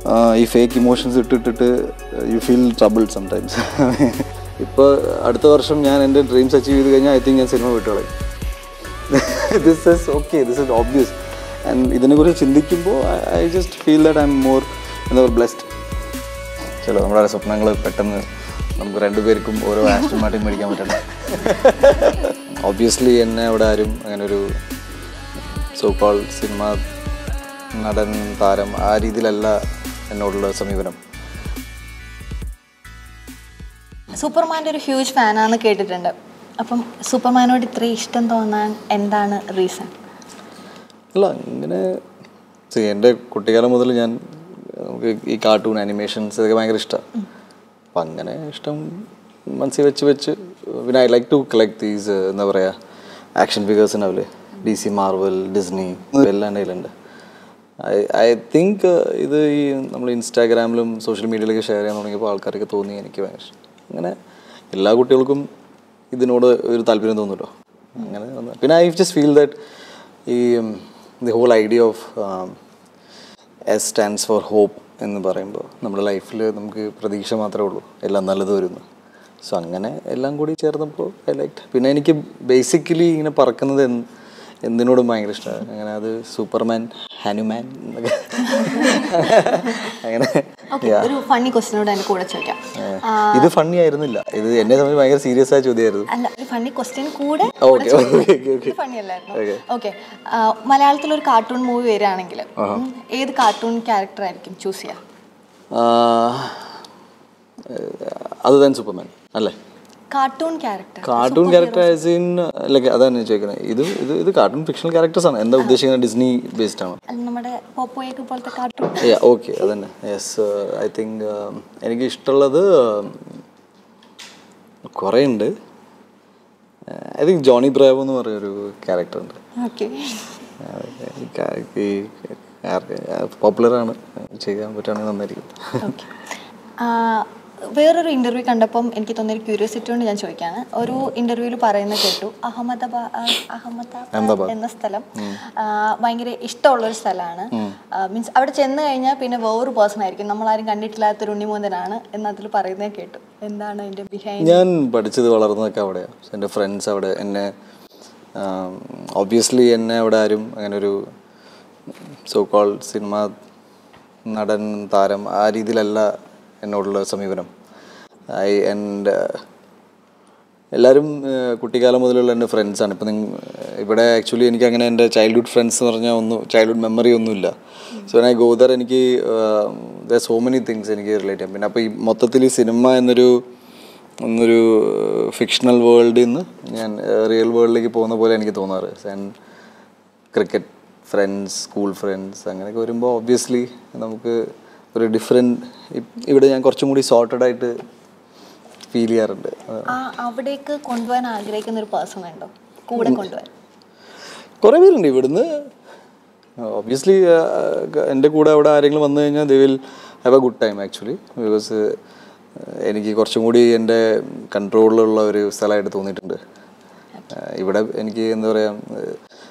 ഈ fake emotions ഇട്ടിട്ടിട്ട് you feel trouble sometimes ഇപ്പോൾ അടുത്ത വർഷം ഞാൻ എൻ്റെ ഡ്രീംസ് അച്ചീവ് ചെയ്ത് കഴിഞ്ഞാൽ ഐ തിങ്ക് ഞാൻ സിനിമ വിട്ടോളെ this is okay this is obvious and ഇതിനെക്കുറിച്ച് ചിന്തിക്കുമ്പോൾ I just feel that I am more എന്താ പറയുക ബ്ലെസ്ഡ് ചില നമ്മുടെ സ്വപ്നങ്ങൾ പെട്ടെന്ന് നമുക്ക് രണ്ടുപേർക്കും ഓരോ ആസ്റ്റർ മാർട്ടിൻ മേടിക്കാൻ പറ്റണം ഒബ്വിയസ്ലി എന്നെ അവിടെ ആരും അങ്ങനെ ഒരു സോ കോൾ സിനിമ നടൻ താരം ആ രീതിയിലല്ല എന്നോടുള്ള സമീപനം സൂപ്പർമാൻ്റെ ഒരു ഹ്യൂജ് ഫാനാന്ന് കേട്ടിട്ടുണ്ട് അപ്പം സൂപ്പർമാനോട് ഇത്രയും ഇഷ്ടം തോന്നാൻ എന്താണ് റീസൺ അല്ല ഇങ്ങനെ see, എൻ്റെ കുട്ടിക്കാലം മുതൽ ഞാൻ നമുക്ക് ഈ കാർട്ടൂൺ അനിമേഷൻസ് ഇതൊക്കെ ഭയങ്കര ഇഷ്ടമാണ് അപ്പം അങ്ങനെ ഇഷ്ടം മനസ്സിൽ വെച്ച് വെച്ച് പിന്നെ I like to collect these എന്താ പറയുക ആക്ഷൻ ഫിഗേഴ്സ് ഉണ്ടാവില്ലേ ഡി സി മാർവൽ ഡിസ്നി എല്ലാം എൻ്റെ കയ്യിലുണ്ട് ഐ ഐ തിങ്ക് ഇത് ഈ നമ്മൾ ഇൻസ്റ്റാഗ്രാമിലും സോഷ്യൽ മീഡിയയിലൊക്കെ ഷെയർ ചെയ്യാൻ തുടങ്ങിയപ്പോൾ ആൾക്കാർക്ക് തോന്നി എനിക്ക് ഭയങ്കര ഇഷ്ടം അങ്ങനെ എല്ലാ കുട്ടികൾക്കും ഇതിനോട് ഒരു താല്പര്യം തോന്നുമല്ലോ അങ്ങനെ വന്ന- പിന്നെ ഐ ജസ്റ്റ് ഫീൽ ദാറ്റ് ഈ the whole idea of S stands for hope എന്ന് പറയുമ്പോൾ നമ്മുടെ ലൈഫിൽ നമുക്ക് പ്രതീക്ഷ മാത്രമേ ഉള്ളൂ എല്ലാം നല്ലത് വരുന്നു സോ അങ്ങനെ എല്ലാം കൂടി ചേർന്നപ്പോൾ ഐ ലൈക്ക് പിന്നെ എനിക്ക് ബേസിക്കലി ഇങ്ങനെ പറക്കുന്നത് എന്ത് എന്തിനോടും ഭയങ്കര ഇഷ്ടമാണ് അങ്ങനെ അത് സൂപ്പർമാൻ ഹനുമാൻ എന്നൊക്കെ അങ്ങനെ ഓക്കെ ഒരു ഫണ്ണി ക്വസ്റ്റിനോട് എൻ്റെ കൂടെ ചോദിക്കാം ആ, ഇത് ഫണ്ണി ആയിരുന്നില്ല ഇത് എന്നെ സംബന്ധിച്ച് ഭയങ്കര സീരിയസ് ആയ ചോദ്യമായിരുന്നു അല്ല ഈ ഫണ്ണി ക്വസ്റ്റ്യൻ കൂടെ okay okay okay okay funny അല്ലായിരുന്നു ഓക്കെ മലയാളത്തിൽ ഒരു കാർട്ടൂൺ മൂവി വരികയാണെങ്കിൽ ഉം, ഏത് കാർട്ടൂൺ ക്യാരക്ടർ ആയിരിക്കും ചൂസ് ചെയ്യുക അത് തന്നെ സൂപ്പർമാൻ അല്ലേ cartoon character cartoon character as in like അതാണ് ഞാൻ ചോദിക്കുന്നത് ഇത് ഇത് ഇത് കാർട്ടൂൺ ഫിക്ഷണൽ ക്യാരക്ടേഴ്സ് ആണ് എന്താ ഉദ്ദേശിക്കുന്നത് ഡിസ്നി ബേസ്ഡ് ആണ് അല്ല നമ്മുടെ പോപ്പോയൊക്കെ പോലത്തെ കാർട്ടൂൺ ഓക്കെ അതന്നെ യെസ് ഐ തിങ്ക് എനിക്ക് ഇഷ്ടമുള്ളത് കുറേ ഉണ്ട് ഐ തിങ്ക് ജോണി ബ്രാവോ എന്ന് പറയുന്നൊരു ക്യാരക്ടർ ഉണ്ട് ഓക്കെ പോപ്പുലറാണ് ചെയ്യാൻ പറ്റുകയാണെങ്കിൽ നന്നായിരിക്കും ഓക്കെ വേറൊരു ഇന്റർവ്യൂ കണ്ടപ്പം എനിക്ക് തോന്നിയൊരു ക്യൂരിയോസിറ്റി കൊണ്ട് ഞാൻ ചോദിക്കാണ് ഒരു ഇന്റർവ്യൂവിൽ പറയുന്ന കേട്ടു അഹമ്മദാബാദ് അഹമ്മദാബാദ് എന്ന സ്ഥലം ആ, ഭയങ്കര ഇഷ്ടമുള്ള ഒരു സ്ഥലമാണ് മീൻസ് അവിടെ ചെന്ന് കഴിഞ്ഞാൽ പിന്നെ വേറൊരു പേഴ്സൺ ആയിരിക്കും നമ്മളാരും കണ്ടിട്ടില്ലാത്തൊരു ഉണ്ണിമൂന്തനാണ് എന്ന് അതിൽ പറയുന്നത് കേട്ടു എന്താണ് അതിന്റെ ബിഹൈൻഡ് ഞാൻ പഠിച്ചത് വളർന്നതൊക്കെ അവിടെയാണ് എൻ്റെ ഫ്രണ്ട്സ് അവിടെ എന്നെ ഒബ്വിയസ്ലി എന്നെ അവിടെ ആരും അങ്ങനെ ഒരു സോ കോൾ സിനിമ നടൻ താരം ആ രീതിയിലല്ല എന്നോടുള്ള സമീപനം ഐ ആൻഡ് എല്ലാവരും ഏഹ്, കുട്ടിക്കാലം മുതലുള്ള എൻ്റെ ഫ്രണ്ട്സാണ് ഇപ്പം നിങ്ങ ഇവിടെ ആക്ച്വലി എനിക്ക് അങ്ങനെ എൻ്റെ ചൈൽഡ്ഹുഡ് ഫ്രണ്ട്സ് എന്ന് പറഞ്ഞാൽ ഒന്നും ചൈൽഡ്ഹുഡ് മെമ്മറി ഒന്നുമില്ല സോ ഞാൻ ഗോദർ എനിക്ക് ദ സോ മെനി തിങ്സ് എനിക്ക് റിലേറ്റ് ചെയ്യാം പിന്നെ അപ്പോൾ ഈ മൊത്തത്തിൽ ഈ സിനിമ എന്നൊരു എന്നൊരു ഫിക്ഷണൽ വേൾഡിൽ നിന്ന് ഞാൻ റിയൽ വേൾഡിലേക്ക് പോകുന്ന പോലെ എനിക്ക് തോന്നാറ് and cricket friends school friends അങ്ങനെയൊക്കെ വരുമ്പോൾ ഒബ്വിയസ്ലി നമുക്ക് ഒരു ഡിഫറെൻറ്റ് ഇവിടെ ഞാൻ കുറച്ചും കൂടി സോർട്ടഡ് ആയിട്ട് ഫീൽ ചെയ്യാറുണ്ട് അതാണ്. ആ അവിടേക്ക് കൊണ്ടുപോകാൻ ആഗ്രഹിക്കുന്ന ഒരു പേഴ്സൺ ഉണ്ടോ കൂടെ കൊണ്ടുപോകാൻ കുറേ പേരുണ്ട് ഇവിടുന്ന് ഒബ്വിയസ്ലി എൻ്റെ കൂടെ അവിടെ ആരെങ്കിലും വന്നു കഴിഞ്ഞാൽ they will have a good time actually because എനിക്ക് കുറച്ചും കൂടി എൻ്റെ കൺട്രോളിലുള്ള ഒരു സ്ഥലമായിട്ട് തോന്നിയിട്ടുണ്ട് ഏഹ് ഇവിടെ എനിക്ക് എന്താ പറയുക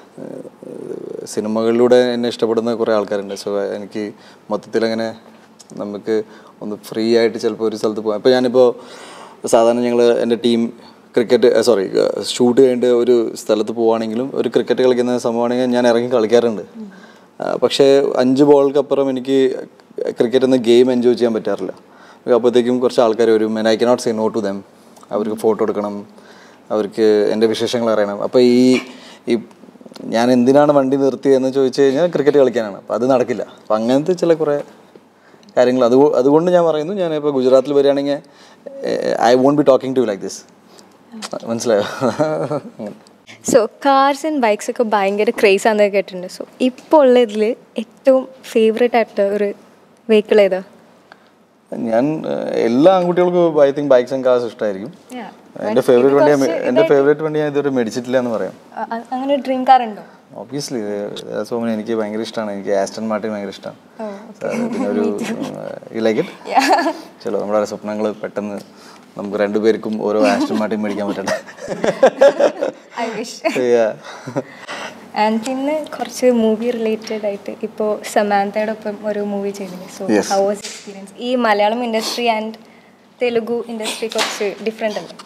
സിനിമകളിലൂടെ എന്നെ ഇഷ്ടപ്പെടുന്ന കുറേ ആൾക്കാരുണ്ട് സോ എനിക്ക് മൊത്തത്തിൽ അങ്ങനെ നമുക്ക് ഒന്ന് ഫ്രീ ആയിട്ട് ചിലപ്പോൾ ഒരു സ്ഥലത്ത് പോകാം ഇപ്പോൾ ഞാനിപ്പോൾ സാധാരണ ഞങ്ങൾ എൻ്റെ ടീം ക്രിക്കറ്റ് സോറി ഷൂട്ട് കഴിഞ്ഞിട്ട് ഒരു സ്ഥലത്ത് പോവുകയാണെങ്കിലും ഒരു ക്രിക്കറ്റ് കളിക്കുന്ന സംഭവമാണെങ്കിൽ ഞാൻ ഇറങ്ങി കളിക്കാറുണ്ട് ആ, പക്ഷേ അഞ്ച് ബോൾക്കപ്പുറം എനിക്ക് ക്രിക്കറ്റ് എന്ന ഗെയിം എൻജോയ് ചെയ്യാൻ പറ്റാറില്ല അപ്പോഴത്തേക്കും കുറച്ച് ആൾക്കാർ വരും I cannot say no to them അവർക്ക് ഫോട്ടോ എടുക്കണം അവർക്ക് എൻ്റെ വിശേഷങ്ങൾ അറിയണം അപ്പോൾ ഈ ഈ ഞാൻ എന്തിനാണ് വണ്ടി നിർത്തിയതെന്ന് ചോദിച്ചു കഴിഞ്ഞാൽ ക്രിക്കറ്റ് കളിക്കാനാണ് അപ്പോൾ അത് നടക്കില്ല അപ്പോൾ അങ്ങനത്തെ ചില കുറേ കാര്യങ്ങൾ അത് അതുകൊണ്ട് ഞാൻ പറയുന്നു ഞാൻ ഇപ്പോൾ ഗുജറാത്തിൽ വരികയാണെങ്കിൽ I won't be talking to like this മനസ്സിലായോ അങ്ങനെ സോ കാർസ് ആൻഡ് ബൈക്സ് ഒക്കെ ഭയങ്കര ക്രേസ് ആണെന്ന് കേട്ടിട്ടുണ്ട് സോ ഇപ്പോൾ ഉള്ളതിൽ ഏറ്റവും ഫേവറേറ്റ് ആയിട്ടുള്ള ഒരു വെഹിക്കിൾ ഏതാ ഞാൻ ഏഹ്, എല്ലാ ആൺകുട്ടികൾക്കും I think bikes and cars ഇഷ്ടമായിരിക്കും എൻ്റെ ഫേവറേറ്റ് വണ്ടി ഞാൻ- എൻ്റെ ഫേവറേറ്റ് വണ്ടി ഞാൻ ഇതുവരെ മേടിച്ചിട്ടില്ല എന്ന് പറയാം അ- അ- അങ്ങനെ ഒരു ഡ്രീം കാർ ഉണ്ടോ ഒബ്വിയസ്ലി സോമൻ എനിക്ക് ഭയങ്കര ഇഷ്ടമാണ് എനിക്ക് ആസ്റ്റൺ മാർട്ടിൻ ഭയങ്കര ഇഷ്ടമാണ് പിന്നെ ഒരു യു ലൈക്ക് ഇറ്റ് ചലോ നമ്മുടെ സ്വപ്നങ്ങൾ പെട്ടെന്ന് നമുക്ക് രണ്ടുപേർക്കും ഓരോ ആസ്റ്റൺ മാർട്ടിൻ മേടിക്കാൻ പറ്റണം ഐ വിഷ് Yeah. ആൻഡ് പിന്നെ കുറച്ച് മൂവി റിലേറ്റഡ് ആയിട്ട് ഇപ്പോൾ സമാന്തയുടെ ഒപ്പം ഒരു മൂവി ചെയ്തില്ലേ so Yes. How was experience ഈ Malayalam industry and Telugu industry കുറച്ച് ഡിഫറെൻ്റ് അല്ലേ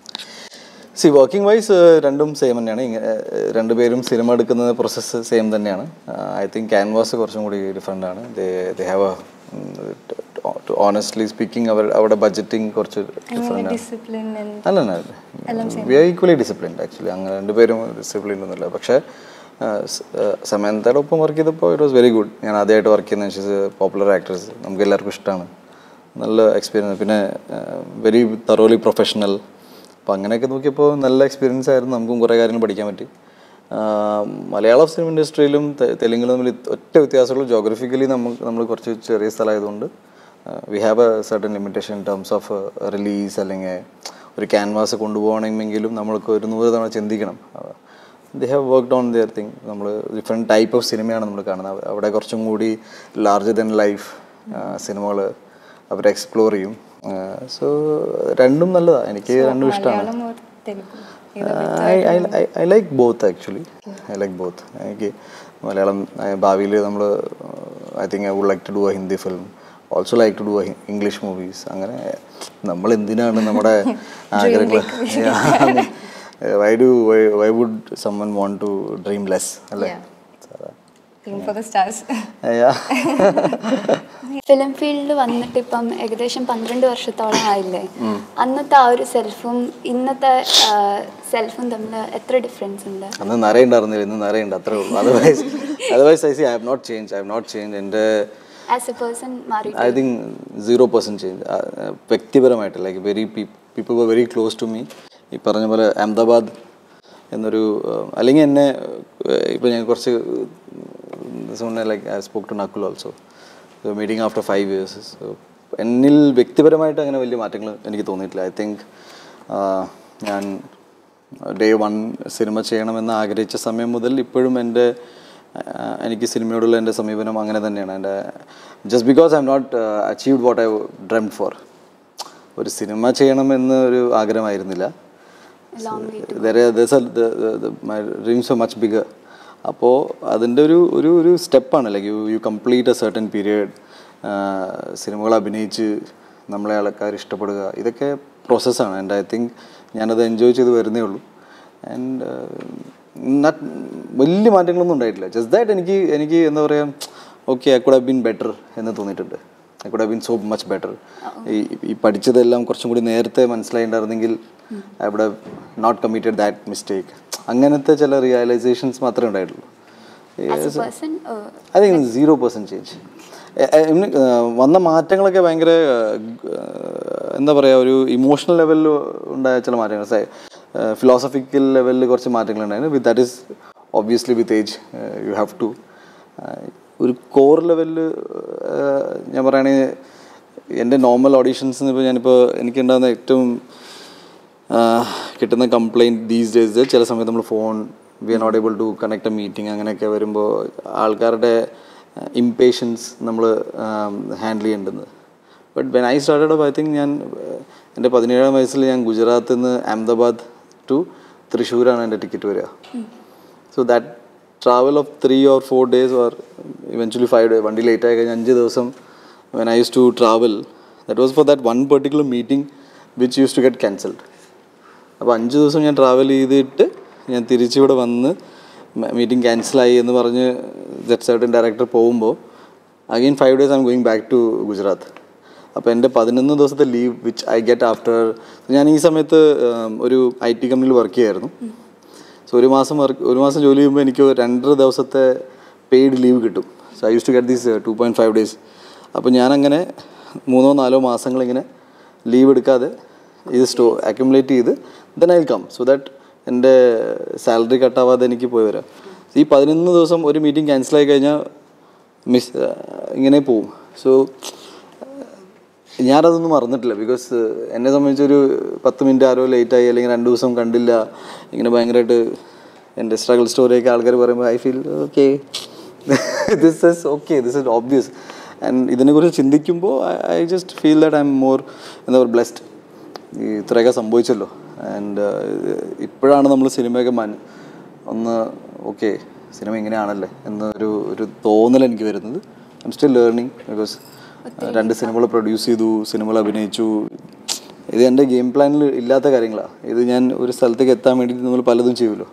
സി വർക്കിംഗ് വൈസ് രണ്ടും സെയിം തന്നെയാണ് ഇങ്ങനെ ഏഹ്, രണ്ടുപേരും സിനിമ എടുക്കുന്ന പ്രോസസ്സ് സെയിം തന്നെയാണ് ഐ തിങ്ക് ക്യാൻവാസ് കുറച്ചും കൂടി ഡിഫറെൻ്റ് ആണ് ദേ ഹാവ് ഓണസ്റ്റ്ലി സ്പീക്കിംഗ് അവർ അവിടെ ബഡ്ജറ്റിംഗ് കുറച്ച് ഡിഫറെൻ്റ് ആണ് ഡിസിപ്ലിൻ ആൻഡ് അല്ല അല്ല we are equally disciplined actually അങ്ങനെ രണ്ടുപേരും ഡിസിപ്ലിൻഡ് ഒന്നുമില്ല പക്ഷേ സമയന്തയുടെ ഒപ്പം വർക്ക് ചെയ്തപ്പോൾ ഇറ്റ് വാസ് വെരി ഗുഡ് ഞാൻ ആദ്യമായിട്ട് വർക്ക് ചെയ്യുന്ന ഷീസ് പോപ്പുലർ ആക്ട്രസ് നമുക്ക് എല്ലാവർക്കും ഇഷ്ടമാണ് നല്ല എക്സ്പീരിയൻസ് പിന്നെ വെരി തറോലി പ്രൊഫഷണൽ അപ്പോൾ അങ്ങനെയൊക്കെ നോക്കിയപ്പോൾ നല്ല എക്സ്പീരിയൻസ് ആയിരുന്നു നമുക്കും കുറേ കാര്യങ്ങൾ പഠിക്കാൻ പറ്റി ആ, മലയാള ഫിലിം ഇൻഡസ്ട്രിയിലും തെ- തെലുങ്കിലും തമ്മിൽ ഒറ്റ വ്യത്യാസമുള്ളൂ ജോഗ്രഫിക്കലി നമുക്ക് നമ്മൾ കുറച്ച് ചെറിയ സ്ഥലമായതുകൊണ്ട് we have a certain limitation in terms of release അല്ലെങ്കിൽ ഒരു ക്യാൻവാസ് കൊണ്ടുപോകണമെങ്കിലും നമ്മൾക്ക് ഒരു നൂറ് തവണ ചിന്തിക്കണം they have worked on their thing നമ്മൾ ഡിഫറെൻറ്റ് ടൈപ്പ് ഓഫ് സിനിമയാണ് നമ്മൾ കാണുന്നത് അവ- അവിടെ കുറച്ചും കൂടി ലാർജർ ദൻ ലൈഫ് സിനിമകൾ അവർ എക്സ്പ്ലോർ ചെയ്യും സോ രണ്ടും നല്ലതാണ് എനിക്ക് രണ്ടും ഇഷ്ടമാണ് Malayalam or Telugu I like both actually I like both എനിക്ക് മലയാളം ഭാവിയിൽ നമ്മൾ I think I would like to do a Hindi film also like to do a English movies അങ്ങനെ നമ്മൾ എന്തിനാണ് നമ്മുടെ ആഗ്രഹങ്ങൾ why do why would someone want to dream less അല്ലേ Aim for the stars. Yeah. Film ഫീൽഡിൽ വന്നിട്ട് ഇപ്പം ഏകദേശം പന്ത്രണ്ട് വർഷത്തോളം ആയില്ലേ അന്നത്തെ ആ ഒരു സെൽഫും ഇന്നത്തെ സെൽഫും തമ്മിൽ എത്ര ഡിഫറൻസ് ഉണ്ട് അന്ന് നിറയുണ്ടായിരുന്നില്ല ഇന്ന് നിറയുണ്ട് അത്രേ ഉള്ളൂ otherwise otherwise I see I have not change I have not change എൻ്റെ ആസ് എ പേഴ്സൺ മാറി I think zero percent change വ്യക്തിപരമായിട്ട് like very people were very close to me ഈ പറഞ്ഞ പോലെ അഹമ്മദാബാദ് എന്നൊരു uh, അല്ലെങ്കിൽ എന്നെ ഇപ്പോൾ ഞാൻ കുറച്ച് മുന്നേ like I spoke to Nakul also meeting after five years so എന്നിൽ വ്യക്തിപരമായിട്ട് അങ്ങനെ വലിയ മാറ്റങ്ങൾ എനിക്ക് തോന്നിയിട്ടില്ല ഐ തിങ്ക് ഞാൻ ഡേ വൺ സിനിമ ചെയ്യണമെന്ന് ആഗ്രഹിച്ച സമയം മുതൽ ഇപ്പോഴും എൻ്റെ ആഹ് എനിക്ക് സിനിമയോടുള്ള എൻ്റെ സമീപനം അങ്ങനെ തന്നെയാണ് എൻ്റെ just because I am not achieved what I dream for ഒരു സിനിമ ചെയ്യണമെന്ന് ഒരു ആഗ്രഹമായിരുന്നില്ല my dreams are much bigger അപ്പോൾ അതിൻ്റെ ഒരു ഒരു ഒരു സ്റ്റെപ്പാണ് like you you complete a certain period സിനിമകൾ അഭിനയിച്ച് നമ്മളെ ആൾക്കാർ ഇഷ്ടപ്പെടുക ഇതൊക്കെ പ്രോസസ്സാണ് ആൻഡ് ഐ തിങ്ക് ഞാനത് എൻജോയ് ചെയ്ത് വരുന്നേ ഉള്ളൂ ആൻഡ് നട്ട് വലിയ മാറ്റങ്ങളൊന്നും ഉണ്ടായിട്ടില്ല ജസ്റ്റ് ദാറ്റ് എനിക്ക് എനിക്ക് എന്താ പറയുക okay I could have been better എന്ന് തോന്നിയിട്ടുണ്ട് I could have been so much better ഈ ഈ പഠിച്ചതെല്ലാം കുറച്ചും കൂടി നേരത്തെ മനസ്സിലായിട്ടുണ്ടായിരുന്നെങ്കിൽ I would have not committed that mistake അങ്ങനത്തെ ചില റിയലൈസേഷൻസ് മാത്രമേ ഉണ്ടായിട്ടുള്ളൂ as a person I think zero percent change വന്ന മാറ്റങ്ങളൊക്കെ ഭയങ്കര ഏഹ്, എന്താ പറയുക ഒരു ഇമോഷണൽ ലെവലിൽ ഉണ്ടായ ചില മാറ്റങ്ങൾ ഫിലോസഫിക്കൽ ലെവലിൽ കുറച്ച് മാറ്റങ്ങൾ ഉണ്ടായിരുന്നു with that is obviously with age you have to ഒരു കോർ ലെവലിൽ ഞാൻ പറയുകയാണെങ്കിൽ എൻ്റെ നോർമൽ ഓഡീഷൻസ് ഇപ്പോൾ ഞാനിപ്പോൾ എനിക്കുണ്ടാകുന്ന ഏറ്റവും ആഹ് കിട്ടുന്ന കംപ്ലയിൻറ്റ് ദീസ് ഡേയ്സ് ചില സമയത്ത് നമ്മൾ phone we are not able to connect a meeting അങ്ങനെയൊക്കെ വരുമ്പോൾ ആൾക്കാരുടെ ഇംപേഷ്യൻസ് നമ്മൾ ഹാൻഡിൽ ചെയ്യേണ്ടത് but when I started up I think ഞാൻ ആഹ് എൻ്റെ പതിനേഴാം വയസ്സിൽ ഞാൻ ഗുജറാത്തിൽ നിന്ന് അഹമ്മദാബാദ് ടു തൃശ്ശൂരാണ് എൻ്റെ ടിക്കറ്റ് വരിക so that travel of three or four days or eventually five day വണ്ടി ലേറ്റ് ആയി കഴിഞ്ഞാൽ അഞ്ച് ദിവസം when I use to travel that was for that one particular meeting which use to get cancelled അപ്പോൾ അഞ്ച് ദിവസം ഞാൻ ട്രാവൽ ചെയ്തിട്ട് ഞാൻ തിരിച്ചിവിടെ വന്ന് മീറ്റിംഗ് ക്യാൻസലായി എന്ന് പറഞ്ഞ് ജറ്റ് സർട്ടൻ ഡയറക്ടർ പോകുമ്പോൾ again five days I am going back to Gujarat അപ്പോൾ എൻ്റെ പതിനൊന്ന് ദിവസത്തെ leave which I get after ഞാൻ ഈ സമയത്ത് ഉം, ഒരു ഐ ടി കമ്പനിയിൽ വർക്ക് ചെയ്യായിരുന്നു സോ ഒരു മാസം വർക്ക് ഒരു മാസം ജോലി ചെയ്യുമ്പോൾ എനിക്ക് രണ്ടര ദിവസത്തെ പെയ്ഡ് ലീവ് കിട്ടും so I use to get these two point five days അപ്പോൾ ഞാനങ്ങനെ മൂന്നോ നാലോ മാസങ്ങളിങ്ങനെ ലീവ് എടുക്കാതെ ഇത് സ്റ്റോ അക്യുമുലേറ്റ് ചെയ്ത് then I come so that എൻ്റെ സാലറി കട്ടാവാതെ എനിക്ക് പോയി വരാം ഈ പതിനൊന്ന് ദിവസം ഒരു മീറ്റിംഗ് ക്യാൻസലായി കഴിഞ്ഞാൽ മിസ് ഇങ്ങനെ പോവും സോ ഞാനതൊന്നും മറന്നിട്ടില്ല ബിക്കോസ് എന്നെ സംബന്ധിച്ചൊരു പത്ത് മിനിറ്റ് ആരോ ലേറ്റായി അല്ലെങ്കിൽ രണ്ട് ദിവസം കണ്ടില്ല ഇങ്ങനെ ഭയങ്കരമായിട്ട് എൻ്റെ സ്ട്രഗിൾ സ്റ്റോറിയൊക്കെ ആൾക്കാർ പറയുമ്പോൾ I feel okay this is okay this is obvious and ഇതിനെക്കുറിച്ച് ചിന്തിക്കുമ്പോൾ I just feel that I am more എന്താ പറയുക ബ്ലെസ്ഡ് ഈ ഇത്രയൊക്കെ സംഭവിച്ചല്ലോ ആൻഡ് ഇപ്പോഴാണ് നമ്മൾ സിനിമയൊക്കെ മൻ ഒന്ന് ഓക്കെ സിനിമ ഇങ്ങനെയാണല്ലേ എന്നൊരു ഒരു തോന്നൽ എനിക്ക് വരുന്നത് I am still learning because രണ്ട് സിനിമകൾ പ്രൊഡ്യൂസ് ചെയ്തു സിനിമകൾ അഭിനയിച്ചു ഇത് എൻ്റെ ഗെയിം പ്ലാനിൽ ഇല്ലാത്ത കാര്യങ്ങളാണ് ഇത് ഞാൻ ഒരു സ്ഥലത്തേക്ക് എത്താൻ വേണ്ടി നമ്മൾ പലതും ചെയ്യുമല്ലോ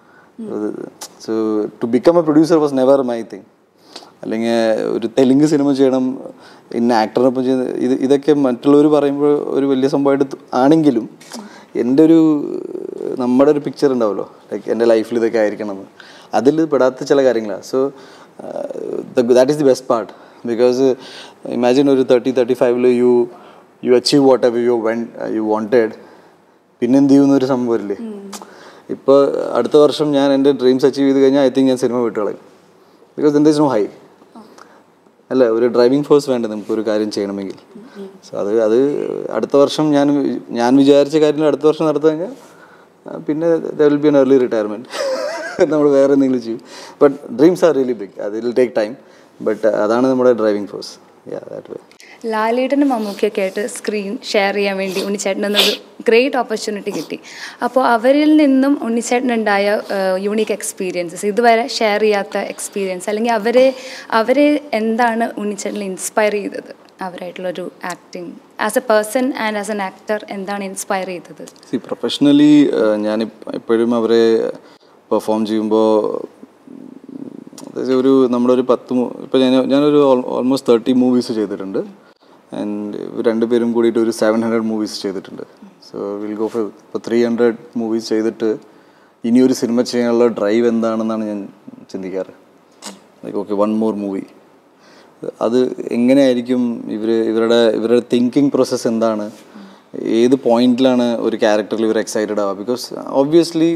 so to become a producer was never my thing അല്ലെങ്കിൽ ഒരു തെലുങ്ക് സിനിമ ചെയ്യണം ഇന്ന ആക്ടറിനൊപ്പം ചെയ്ത് ഇത് ഇതൊക്കെ മറ്റുള്ളവർ പറയുമ്പോൾ ഒരു വലിയ സംഭവമായിട്ട് ത- ആണെങ്കിലും എൻ്റെ ഒരു നമ്മുടെ ഒരു പിക്ചർ ഉണ്ടാവുമല്ലോ ലൈക്ക് എൻ്റെ ലൈഫിൽ ഇതൊക്കെ ആയിരിക്കണം എന്ന് അതിൽ പെടാത്ത ചില കാര്യങ്ങളാണ് so that is the best part because imagine ഒരു തേർട്ടി തേർട്ടി ഫൈവില് you you achieve whatever you when you wanted പിന്നെ എന്ത് ചെയ്യുന്ന ഒരു സംഭവമില്ലേ ഇപ്പോൾ അടുത്ത വർഷം ഞാൻ എൻ്റെ ഡ്രീംസ് അച്ചീവ് ചെയ്ത് കഴിഞ്ഞാൽ ഐ തിങ്ക് ഞാൻ സിനിമ വിട്ട് കളയും because then there is no high അല്ല ഒരു ഡ്രൈവിംഗ് ഫോഴ്സ് വേണ്ടേ നമുക്ക് ഒരു കാര്യം ചെയ്യണമെങ്കിൽ സോ അത് അത് അടുത്ത വർഷം ഞാൻ വി- ഞാൻ വിചാരിച്ച കാര്യങ്ങൾ അടുത്ത വർഷം നടത്തി കഴിഞ്ഞാൽ ആ, പിന്നെ there will be an early retirement നമ്മൾ വേറെ എന്തെങ്കിലും ചെയ്യും but dreams are really big അത് വിൽ ടേക്ക് ടൈം ബട്ട് അതാണ് നമ്മുടെ driving force yeah that way ലാലേട്ടനും മമ്മൂക്കിയൊക്കെ ആയിട്ട് സ്ക്രീൻ ഷെയർ ചെയ്യാൻ വേണ്ടി ഉണ്ണിച്ചേട്ടനൊരു ഗ്രേറ്റ് ഓപ്പർച്യൂണിറ്റി കിട്ടി അപ്പോൾ അവരിൽ നിന്നും ഉണ്ണിച്ചേട്ടനുണ്ടായ യൂണീക്ക് എക്സ്പീരിയൻസസ് ഇതുവരെ ഷെയർ ചെയ്യാത്ത എക്സ്പീരിയൻസ് അല്ലെങ്കിൽ അവരെ അവരെ എന്താണ് ഉണ്ണിച്ചേട്ടനിൽ ഇൻസ്പയർ ചെയ്തത് അവരായിട്ടുള്ളൊരു acting as a person and as an actor എന്താണ് ഇൻസ്പയർ ചെയ്തത് സി പ്രൊഫഷണലി ഞാൻ എപ്പോഴും അവരെ പെർഫോം ചെയ്യുമ്പോൾ അതായത് ഒരു നമ്മുടെ ഒരു പത്ത് ഇപ്പോൾ ഞാൻ ഞാനൊരു ഓൾമോസ്റ്റ് തേർട്ടി മൂവീസ് ചെയ്തിട്ടുണ്ട് ആൻഡ് രണ്ടുപേരും കൂടിയിട്ട് ഒരു സെവൻ ഹൺഡ്രഡ് മൂവീസ് ചെയ്തിട്ടുണ്ട് സോ വിൽ ഗോ ഫോർ ഇപ്പോൾ ത്രീ ഹൺഡ്രഡ് മൂവീസ് ചെയ്തിട്ട് ഇനി ഒരു സിനിമ ചെയ്യാനുള്ള ഡ്രൈവ് എന്താണെന്നാണ് ഞാൻ ചിന്തിക്കാറ് like okay one more movie അത് എങ്ങനെയായിരിക്കും ഇവർ ഇവരുടെ ഇവരുടെ തിങ്കിങ് പ്രോസസ്സ് എന്താണ് ഏത് പോയിന്റിലാണ് ഒരു ക്യാരക്ടറിൽ ഇവർ എക്സൈറ്റഡ് ആവുക ബിക്കോസ് ഒബ്വിയസ്ലി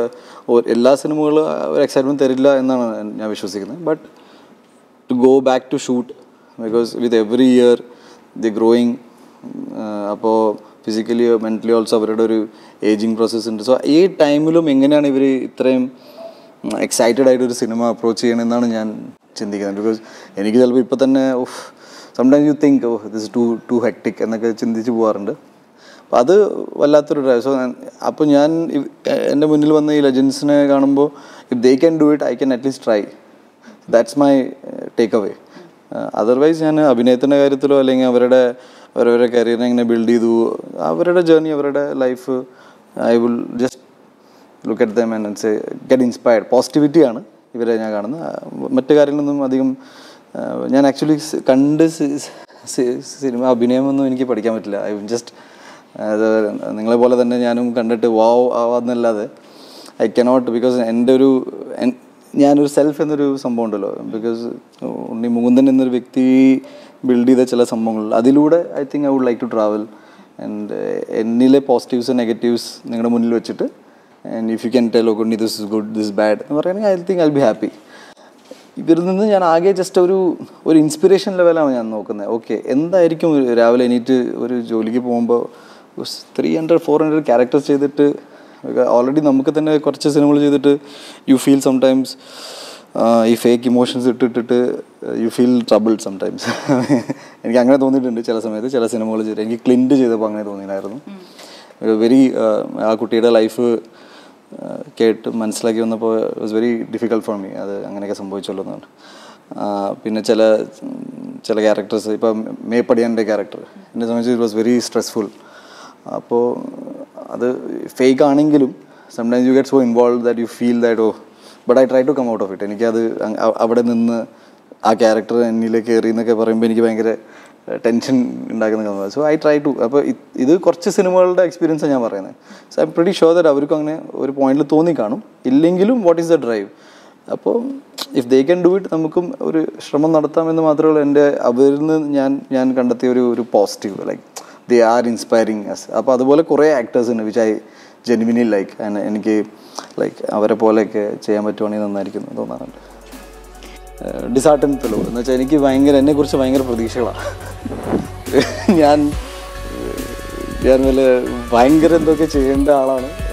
എല്ലാ സിനിമകളും ഒരു എക്സൈറ്റ്മെൻറ്റ് തരില്ല എന്നാണ് ഞാൻ വിശ്വസിക്കുന്നത് but to go back to shoot because with every year the growing അപ്പോൾ ഫിസിക്കലി മെൻ്റലി ഓൾസോ അവരുടെ ഒരു ഏജിങ് പ്രോസസ്സ് ഉണ്ട് സോ ഈ ടൈമിലും എങ്ങനെയാണ് ഇവർ ഇത്രയും എക്സൈറ്റഡ് ആയിട്ട് ഒരു സിനിമ അപ്രോച്ച് ചെയ്യണമെന്നാണ് ഞാൻ ചിന്തിക്കുന്നത് ബിക്കോസ് എനിക്ക് ചിലപ്പോൾ ഇപ്പോൾ തന്നെ of sometimes you think oh this too too hectic എന്നൊക്കെ ചിന്തിച്ച് പോകാറുണ്ട് അപ്പോൾ അത് വല്ലാത്തൊരു ഡ്രൈവ് സോ അപ്പോൾ ഞാൻ ഇവ്- എൻ്റെ മുന്നിൽ വന്ന ഈ ലെജൻസിനെ കാണുമ്പോൾ if they can do it I can at least try that's my takeaway otherwise ഞാൻ അഭിനയത്തിൻ്റെ കാര്യത്തിലോ അല്ലെങ്കിൽ അവരുടെ അവരവരുടെ കരിയറിനെ എങ്ങനെ ബിൽഡ് ചെയ്തു അവരുടെ ജേർണി അവരുടെ life I will just look at them and say get inspired പോസിറ്റിവിറ്റിയാണ് ഇവരെ ഞാൻ കാണുന്നത് ആ, മറ്റു കാര്യങ്ങളൊന്നും അധികം ആ, ഞാൻ ആക്ച്വലി കണ്ട് സി- സി- സിനിമ അഭിനയമൊന്നും എനിക്ക് പഠിക്കാൻ പറ്റില്ല ഐ ജസ്റ്റ് നിങ്ങളെ പോലെ തന്നെ ഞാനും കണ്ടിട്ട് വാവ് ആവാന്നല്ലാതെ ഐ കനോട്ട് ബിക്കോസ് എൻ്റെ ഒരു എൻ- ഞാനൊരു സെൽഫ് എന്നൊരു സംഭവം ഉണ്ടല്ലോ ബിക്കോസ് ഉണ്ണി മുകുന്ദൻ എന്നൊരു വ്യക്തി ബിൽഡ് ചെയ്ത ചില സംഭവങ്ങൾ അതിലൂടെ I think I would like to travel and എന്നിലെ പോസിറ്റീവ്സ് നെഗറ്റീവ്സ് നിങ്ങളുടെ മുന്നിൽ വെച്ചിട്ട് and if you can tell okay this is good this bad എന്ന് പറയുകയാണെങ്കിൽ I think I be happy ഇവരിൽ നിന്ന് ഞാൻ ആകെ ജസ്റ്റ് ഒരു ഒരു ഇൻസ്പിറേഷൻ ലെവലാണ് ഞാൻ നോക്കുന്നത് ഓക്കെ എന്തായിരിക്കും ഒരു രാവിലെ എണീറ്റ് ഒരു ജോലിക്ക് പോകുമ്പോൾ three hundred four hundred characters ചെയ്തിട്ട് ഓൾറെഡി നമുക്ക് തന്നെ കുറച്ച് സിനിമകൾ ചെയ്തിട്ട് യു ഫീൽ സംടൈംസ് ഈ ഫേക്ക് ഇമോഷൻസ് ഇട്ടിട്ടിട്ട് യു ഫീൽ ട്രബിൾ സംടൈംസ് എനിക്ക് അങ്ങനെ തോന്നിയിട്ടുണ്ട് ചില സമയത്ത് ചില സിനിമകൾ ചെയ്തിട്ട് എനിക്ക് ക്ലിൻറ്റ് ചെയ്തപ്പോൾ അങ്ങനെ തോന്നിയിട്ടുണ്ടായിരുന്നു വെരി ആ കുട്ടിയുടെ ലൈഫ് കേട്ട് മനസ്സിലാക്കി വന്നപ്പോൾ it was very difficult for me അത് അങ്ങനെയൊക്കെ സംഭവിച്ചല്ലോ എന്നാണ് ആ, പിന്നെ ചില ഉം, ചില ക്യാരക്ടേഴ്സ് ഇപ്പം മേപ്പടിയാൻ്റെ ക്യാരക്ടർ എന്നെ സംബന്ധിച്ച് ഇറ്റ് വാസ് വെരി സ്ട്രെസ്ഫുൾ അപ്പോൾ അത് ഫേക്ക് ആണെങ്കിലും sometimes you get so involve that you feel that oh but I try to come out of it എനിക്കത് അങ് അ- അവിടെ നിന്ന് ആ ക്യാരക്ടർ എന്നിലേക്ക് കയറി എന്നൊക്കെ പറയുമ്പോൾ എനിക്ക് ഭയങ്കര ടെൻഷൻ ഉണ്ടാക്കുന്ന സോ ഐ ട്രൈ ടു അപ്പോൾ ഇത് കുറച്ച് സിനിമകളുടെ എക്സ്പീരിയൻസാണ് ഞാൻ പറയുന്നത് so I pretty sure that അവർക്കും അങ്ങനെ ഒരു പോയിന്റിൽ തോന്നി കാണും ഇല്ലെങ്കിലും വാട്ട് ഈസ് ദ ഡ്രൈവ് അപ്പോൾ if they can do it നമുക്കും ഒരു ശ്രമം നടത്താമെന്ന് മാത്രമേ ഉള്ളൂ എൻ്റെ അവരിൽ നിന്ന് ഞാൻ ഞാൻ കണ്ടെത്തിയ ഒരു ഒരു positive like they are inspiring us അപ്പോൾ അതുപോലെ കുറേ ആക്ടേഴ്സ് ഉണ്ട് വിച്ച് ഐ ജെനുവിനി ലൈക്ക് എനിക്ക് ലൈക്ക് അവരെ പോലെയൊക്കെ ചെയ്യാൻ പറ്റുവാണെങ്കിൽ നന്നായിരിക്കും എന്ന് തോന്നാറുണ്ട് ഡിസാർട്ടൻ ഫെലോ എന്ന് വെച്ചാൽ എനിക്ക് ഭയങ്കര എന്നെക്കുറിച്ച് ഭയങ്കര പ്രതീക്ഷകളാണ് ഞാൻ ഞാൻ വല്ല ഭയങ്കര എന്തൊക്കെ ചെയ്യേണ്ട ആളാണ്